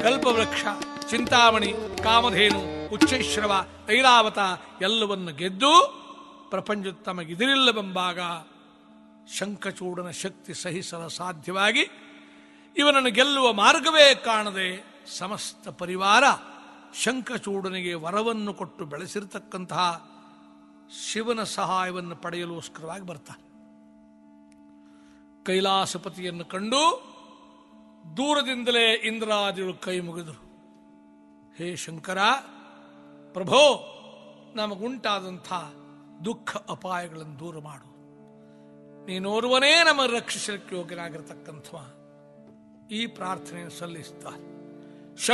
ಕಲ್ಪವೃಕ್ಷ ಚಿಂತಾಮಣಿ ಕಾಮಧೇನು ಉಚ್ಚೈಶ್ರವ ಐರಾವತ ಎಲ್ಲವನ್ನು ಗೆದ್ದು ಪ್ರಪಂಚ ತಮಗಿದಿರಿಲ್ಲವೆಂಬಾಗ ಶಂಖಚೂಡನ ಶಕ್ತಿ ಸಹಿಸಲು ಸಾಧ್ಯವಾಗಿ ಇವನನ್ನು ಗೆಲ್ಲುವ ಮಾರ್ಗವೇ ಕಾಣದೆ ಸಮಸ್ತ ಪರಿವಾರ ಶಂಖಚೂಡನಿಗೆ ವರವನ್ನು ಕೊಟ್ಟು ಬೆಳೆಸಿರ್ತಕ್ಕಂತಹ ಶಿವನ ಸಹಾಯವನ್ನು ಪಡೆಯಲುಸ್ಕರವಾಗಿ ಬರ್ತಾನೆ ಕೈಲಾಸಪತಿಯನ್ನು ಕಂಡು ದೂರದಿಂದಲೇ ಇಂದ್ರಾದಿಗಳು ಕೈ ಮುಗಿದರು ಹೇ ಶಂಕರ ಪ್ರಭೋ ನಮಗುಂಟಾದಂಥ ದುಃಖ ಅಪಾಯಗಳನ್ನು ದೂರ ಮಾಡು ನೀನೋರ್ವನೇ ನಮ್ಮ ರಕ್ಷಿಸಲಿಕ್ಕೆ ಯೋಗ್ಯನಾಗಿರತಕ್ಕಂಥ ಈ ಪ್ರಾರ್ಥನೆಯನ್ನು ಸಲ್ಲಿಸ್ತಾರೆ